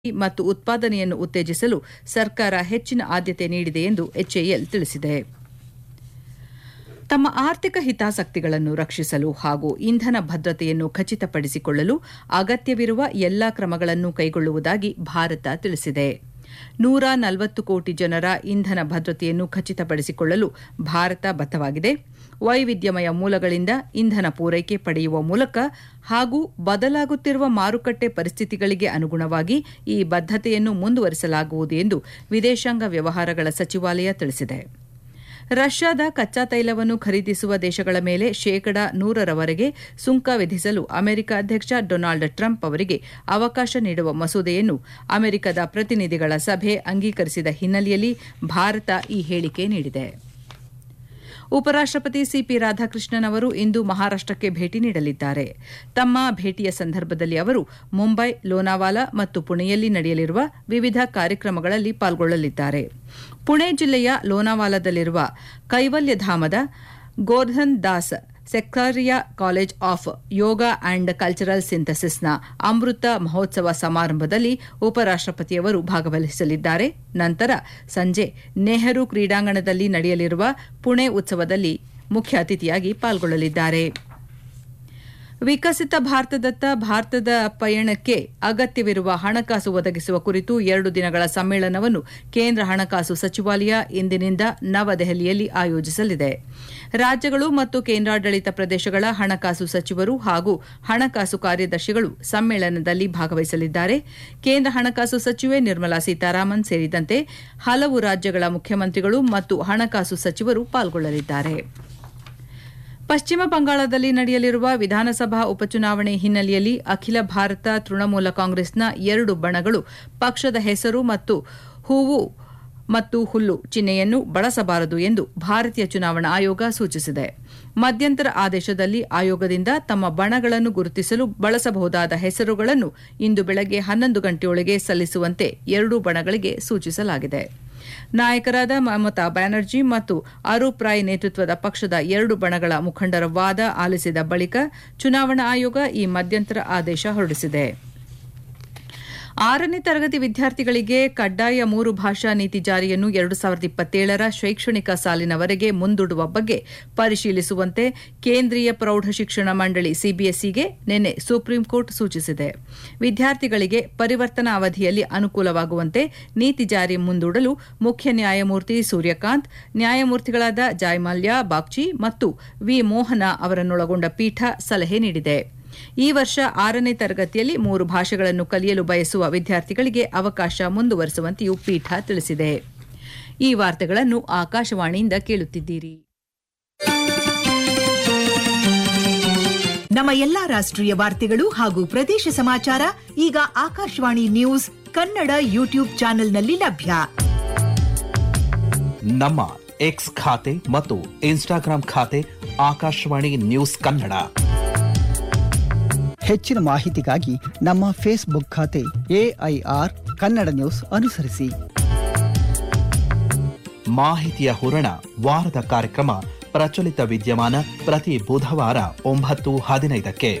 ಮತ್ತು ಉತ್ಪಾದನೆಯನ್ನು ಉತ್ತೇಜಿಸಲು ಸರ್ಕಾರ ಹೆಚ್ಚಿನ ಆದ್ಯತೆ ನೀಡಿದೆ ಎಂದು ಎಚ್ಎಎಲ್ ತಿಳಿಸಿದೆ ತಮ್ಮ ಆರ್ಥಿಕ ಹಿತಾಸಕ್ತಿಗಳನ್ನು ರಕ್ಷಿಸಲು ಹಾಗೂ ಇಂಧನ ಭದ್ರತೆಯನ್ನು ಖಚಿತಪಡಿಸಿಕೊಳ್ಳಲು ಅಗತ್ಯವಿರುವ ಎಲ್ಲಾ ಕ್ರಮಗಳನ್ನು ಕೈಗೊಳ್ಳುವುದಾಗಿ ಭಾರತ ತಿಳಿಸಿದೆ ನೂರ ನಲವತ್ತು ಕೋಟಿ ಜನರ ಇಂಧನ ಭದ್ರತೆಯನ್ನು ಖಚಿತಪಡಿಸಿಕೊಳ್ಳಲು ಭಾರತ ಬದ್ಧವಾಗಿದೆ ವೈವಿಧ್ಯಮಯ ಮೂಲಗಳಿಂದ ಇಂಧನ ಪೂರೈಕೆ ಪಡೆಯುವ ಮೂಲಕ ಹಾಗೂ ಬದಲಾಗುತ್ತಿರುವ ಮಾರುಕಟ್ಟೆ ಪರಿಸ್ಥಿತಿಗಳಿಗೆ ಅನುಗುಣವಾಗಿ ಈ ಬದ್ಧತೆಯನ್ನು ಮುಂದುವರಿಸಲಾಗುವುದು ಎಂದು ವಿದೇಶಾಂಗ ವ್ಯವಹಾರಗಳ ಸಚಿವಾಲಯ ತಿಳಿಸಿದೆ ರಷ್ಯಾದ ಕಚ್ಚಾ ತೈಲವನ್ನು ಖರೀದಿಸುವ ದೇಶಗಳ ಮೇಲೆ ಶೇಕಡಾ ನೂರರವರೆಗೆ ಸುಂಕ ವಿಧಿಸಲು ಅಮೆರಿಕ ಅಧ್ಯಕ್ಷ ಡೊನಾಲ್ಡ್ ಟ್ರಂಪ್ ಅವರಿಗೆ ಅವಕಾಶ ನೀಡುವ ಮಸೂದೆಯನ್ನು ಅಮೆರಿಕದ ಪ್ರತಿನಿಧಿಗಳ ಸಭೆ ಅಂಗೀಕರಿಸಿದ ಹಿನ್ನೆಲೆಯಲ್ಲಿ ಭಾರತ ಈ ಹೇಳಿಕೆ ನೀಡಿದೆ ಉಪರಾಷ್ಟಪತಿ ಸಿಪಿ ರಾಧಾಕೃಷ್ಣನ್ ಅವರು ಇಂದು ಮಹಾರಾಷ್ಟಕ್ಕೆ ಭೇಟಿ ನೀಡಲಿದ್ದಾರೆ ತಮ್ಮ ಭೇಟಿಯ ಸಂದರ್ಭದಲ್ಲಿ ಅವರು ಮುಂಬೈ ಲೋನಾವಾಲಾ ಮತ್ತು ಪುಣೆಯಲ್ಲಿ ನಡೆಯಲಿರುವ ವಿವಿಧ ಕಾರ್ಯಕ್ರಮಗಳಲ್ಲಿ ಪಾಲ್ಗೊಳ್ಳಲಿದ್ದಾರೆ ಪುಣೆ ಜಿಲ್ಲೆಯ ಲೋನಾವಾಲಾದಲ್ಲಿರುವ ಕೈವಲ್ಯಧಾಮದ Gordhan Das Seksaria college of yoga and cultural ಸಿಂಥಸಿಸ್ನ ಅಮೃತ ಮಹೋತ್ಸವ ಸಮಾರಂಭದಲ್ಲಿ ಉಪರಾಷ್ಟಪತಿಯವರು ಭಾಗವಹಿಸಲಿದ್ದಾರೆ ನಂತರ ಸಂಜೆ ನೆಹರು ಕ್ರೀಡಾಂಗಣದಲ್ಲಿ ನಡೆಯಲಿರುವ ಪುಣೆ ಉತ್ಸವದಲ್ಲಿ ಮುಖ್ಯ ಅತಿಥಿಯಾಗಿ ಪಾಲ್ಗೊಳ್ಳಲಿದ್ದಾರೆ ವಿಕಸಿತ ಭಾರತದತ್ತ ಭಾರತದ ಪಯಣಕ್ಕೆ ಅಗತ್ಯವಿರುವ ಹಣಕಾಸು ಒದಗಿಸುವ ಕುರಿತು ಎರಡು ದಿನಗಳ ಸಮ್ಮೇಳನವನ್ನು ಕೇಂದ್ರ ಹಣಕಾಸು ಸಚಿವಾಲಯ ಇಂದಿನಿಂದ ನವದೆಹಲಿಯಲ್ಲಿ ಆಯೋಜಿಸಲಿದೆ ರಾಜ್ಯಗಳು ಮತ್ತು ಕೇಂದ್ರಾಡಳಿತ ಪ್ರದೇಶಗಳ ಹಣಕಾಸು ಸಚಿವರು ಹಾಗೂ ಹಣಕಾಸು ಕಾರ್ಯದರ್ಶಿಗಳು ಸಮ್ಮೇಳನದಲ್ಲಿ ಭಾಗವಹಿಸಲಿದ್ದಾರೆ ಕೇಂದ್ರ ಹಣಕಾಸು ಸಚಿವೆ ನಿರ್ಮಲಾ ಸೀತಾರಾಮನ್ ಸೇರಿದಂತೆ ಹಲವು ರಾಜ್ಯಗಳ ಮುಖ್ಯಮಂತ್ರಿಗಳು ಮತ್ತು ಹಣಕಾಸು ಸಚಿವರು ಪಾಲ್ಗೊಳ್ಳಲಿದ್ದಾರೆ ಪಶ್ಚಿಮ ಬಂಗಾಳದಲ್ಲಿ ನಡೆಯಲಿರುವ ವಿಧಾನಸಭಾ ಉಪಚುನಾವಣೆ ಹಿನ್ನೆಲೆಯಲ್ಲಿ ಅಖಿಲ ಭಾರತ ತೃಣಮೂಲ ಕಾಂಗ್ರೆಸ್ನ ಎರಡು ಬಣಗಳು ಪಕ್ಷದ ಹೆಸರು ಮತ್ತು ಹೂವು ಮತ್ತು ಹುಲ್ಲು ಚಿಹ್ನೆಯನ್ನು ಬಳಸಬಾರದು ಎಂದು ಭಾರತೀಯ ಚುನಾವಣಾ ಆಯೋಗ ಸೂಚಿಸಿದೆ ಮಧ್ಯಂತರ ಆದೇಶದಲ್ಲಿ ಆಯೋಗದಿಂದ ತಮ್ಮ ಬಣಗಳನ್ನು ಗುರುತಿಸಲು ಬಳಸಬಹುದಾದ ಹೆಸರುಗಳನ್ನು ಇಂದು ಬೆಳಗ್ಗೆ ಹನ್ನೊಂದು ಗಂಟೆಯೊಳಗೆ ಸಲ್ಲಿಸುವಂತೆ ಎರಡೂ ಬಣಗಳಿಗೆ ಸೂಚಿಸಲಾಗಿದೆ ನಾಯಕರಾದ ಮಮತಾ ಬ್ಯಾನರ್ಜಿ ಮತ್ತು ಅರೂಪ್ ರಾಯ್ ನೇತೃತ್ವದ ಪಕ್ಷದ ಎರಡು ಬಣಗಳ ಮುಖಂಡರ ವಾದ ಆಲಿಸಿದ ಬಳಿಕ ಚುನಾವಣಾ ಆಯೋಗ ಈ ಮಧ್ಯಂತರ ಆದೇಶ ಹೊರಡಿಸಿದೆ ಆರನೇ ತರಗತಿ ವಿದ್ಯಾರ್ಥಿಗಳಿಗೆ ಕಡ್ಡಾಯ ಮೂರು ಭಾಷಾ ನೀತಿ ಜಾರಿಯನ್ನು ಎರಡು ಸಾವಿರದ ಇಪ್ಪತ್ತೇಳರ ಶೈಕ್ಷಣಿಕ ಸಾಲಿನವರೆಗೆ ಮುಂದೂಡುವ ಬಗ್ಗೆ ಪರಿಶೀಲಿಸುವಂತೆ ಕೇಂದ್ರೀಯ ಪ್ರೌಢಶಿಕ್ಷಣ ಮಂಡಳಿ ಸಿಬಿಎಸ್ಇಗೆ ನಿನ್ನೆ ಸುಪ್ರೀಂ ಕೋರ್ಟ್ ಸೂಚಿಸಿದೆ ವಿದ್ಯಾರ್ಥಿಗಳಿಗೆ ಪರಿವರ್ತನಾ ಅವಧಿಯಲ್ಲಿ ಅನುಕೂಲವಾಗುವಂತೆ ನೀತಿ ಜಾರಿ ಮುಂದೂಡಲು ಮುಖ್ಯ ನ್ಯಾಯಮೂರ್ತಿ ಸೂರ್ಯಕಾಂತ್ ನ್ಯಾಯಮೂರ್ತಿಗಳಾದ ಜಾಯ್ಮಲ್ಯ ಬಾಗ್ಚಿ ಮತ್ತು ವಿ ಮೋಹನ ಅವರನ್ನೊಳಗೊಂಡ ಪೀಠ ಸಲಹೆ ನೀಡಿದೆ ಈ ವರ್ಷ ಆರನೇ ತರಗತಿಯಲ್ಲಿ ಮೂರು ಭಾಷೆಗಳನ್ನು ಕಲಿಯಲು ಬಯಸುವ ವಿದ್ಯಾರ್ಥಿಗಳಿಗೆ ಅವಕಾಶ ಮುಂದುವರೆಸುವಂತೆಯೂ ಪೀಠ ತಿಳಿಸಿದೆ ಈ ವಾರ್ತೆಗಳನ್ನು ಆಕಾಶವಾಣಿಯಿಂದ ಕೇಳುತ್ತಿದ್ದೀರಿ ನಮ್ಮ ಎಲ್ಲಾ ರಾಷ್ಟ್ರೀಯ ವಾರ್ತೆಗಳು ಹಾಗೂ ಪ್ರದೇಶ ಸಮಾಚಾರ ಈಗ ಆಕಾಶವಾಣಿ ನ್ಯೂಸ್ ಕನ್ನಡ ಯೂಟ್ಯೂಬ್ ಚಾನೆಲ್ನಲ್ಲಿ ಲಭ್ಯ ನಮ್ಮ ಎಕ್ಸ್ ಖಾತೆ ಮತ್ತು ಇನ್ಸ್ಟಾಗ್ರಾಂ ಖಾತೆ ಆಕಾಶವಾಣಿ ನ್ಯೂಸ್ ಕನ್ನಡ ಹೆಚ್ಚಿನ ಮಾಹಿತಿಗಾಗಿ ನಮ್ಮ ಫೇಸ್ಬುಕ್ ಖಾತೆ ಎಐಆರ್ ಕನ್ನಡ ನ್ಯೂಸ್ ಅನುಸರಿಸಿ ಮಾಹಿತಿಯ ಹೂರಣ ವಾರದ ಕಾರ್ಯಕ್ರಮ ಪ್ರಚಲಿತ ವಿದ್ಯಮಾನ ಪ್ರತಿ ಬುಧವಾರ ಒಂಬತ್ತು ಹದಿನೈದಕ್ಕೆ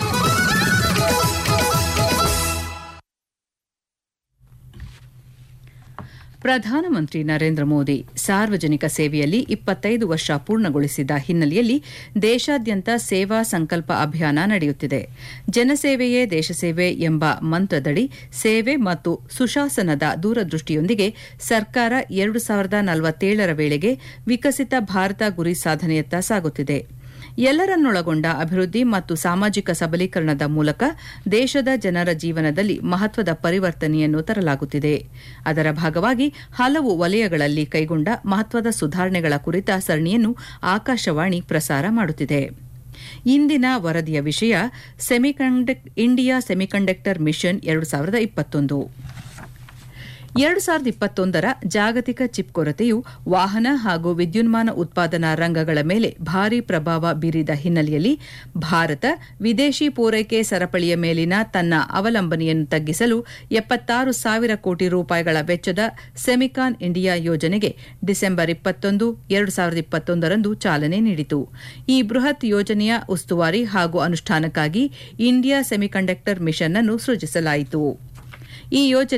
ಪ್ರಧಾನಮಂತ್ರಿ ನರೇಂದ್ರ ಮೋದಿ ಸಾರ್ವಜನಿಕ ಸೇವೆಯಲ್ಲಿ ಇಪ್ಪತ್ತೈದು ವರ್ಷ ಪೂರ್ಣಗೊಳಿಸಿದ ಹಿನ್ನೆಲೆಯಲ್ಲಿ ದೇಶಾದ್ಯಂತ ಸೇವಾ ಸಂಕಲ್ಪ ಅಭಿಯಾನ ನಡೆಯುತ್ತಿದೆ ಜನಸೇವೆಯೇ ದೇಶಸೇವೆ ಎಂಬ ಮಂತ್ರದಡಿ ಸೇವೆ ಮತ್ತು ಸುಶಾಸನದ ದೂರದೃಷ್ಟಿಯೊಂದಿಗೆ ಸರ್ಕಾರ ಎರಡು ಸಾವಿರದ ನಲವತ್ತೇಳರ ವೇಳೆಗೆ ವಿಕಸಿತ ಭಾರತ ಗುರಿ ಸಾಧನೆಯತ್ತ ಸಾಗುತ್ತಿದೆ ಎಲ್ಲರನ್ನೊಳಗೊಂಡ ಅಭಿವೃದ್ಧಿ ಮತ್ತು ಸಾಮಾಜಿಕ ಸಬಲೀಕರಣದ ಮೂಲಕ ದೇಶದ ಜನರ ಜೀವನದಲ್ಲಿ ಮಹತ್ವದ ಪರಿವರ್ತನೆಯನ್ನು ತರಲಾಗುತ್ತಿದೆ ಅದರ ಭಾಗವಾಗಿ ಹಲವು ವಲಯಗಳಲ್ಲಿ ಕೈಗೊಂಡ ಮಹತ್ವದ ಸುಧಾರಣೆಗಳ ಕುರಿತ ಸರಣಿಯನ್ನು ಆಕಾಶವಾಣಿ ಪ್ರಸಾರ ಮಾಡುತ್ತಿದೆ ಇಂದಿನ ವರದಿಯ ವಿಷಯ ಇಂಡಿಯಾ ಸೆಮಿಕಂಡಕ್ಟರ್ ಮಿಷನ್ ಎರಡು ಸಾವಿರದ ಇಪ್ಪತ್ತೊಂದು ಎರಡು ಸಾವಿರದ ಇಪ್ಪತ್ತೊಂದರ ಜಾಗತಿಕ ಚಿಪ್ ಕೊರತೆಯು ವಾಹನ ಹಾಗೂ ವಿದ್ಯುನ್ಮಾನ ಉತ್ಪಾದನಾ ರಂಗಗಳ ಮೇಲೆ ಭಾರೀ ಪ್ರಭಾವ ಬೀರಿದ ಹಿನ್ನೆಲೆಯಲ್ಲಿ ಭಾರತ ವಿದೇಶಿ ಪೂರೈಕೆ ಸರಪಳಿಯ ಮೇಲಿನ ತನ್ನ ಅವಲಂಬನೆಯನ್ನು ತಗ್ಗಿಸಲು ಎಪ್ಪತ್ತಾರು ಸಾವಿರ ಕೋಟಿ ರೂಪಾಯಿಗಳ ವೆಚ್ಚದ ಸೆಮಿಕಾನ್ ಇಂಡಿಯಾ ಯೋಜನೆಗೆ ಡಿಸೆಂಬರ್ ಇಪ್ಪತ್ತೊಂದು ಎರಡು ಸಾವಿರದ ಇಪ್ಪತ್ತೊಂದರಂದು ಚಾಲನೆ ನೀಡಿತು ಈ ಬೃಹತ್ ಯೋಜನೆಯ ಉಸ್ತುವಾರಿ ಹಾಗೂ ಅನುಷ್ಠಾನಕ್ಕಾಗಿ ಇಂಡಿಯಾ ಸೆಮಿಕಂಡಕ್ಟರ್ ಮಿಷನ್ ಅನ್ನು ಸೃಜಿಸಲಾಯಿತು ಈ ಯೋಜನೆ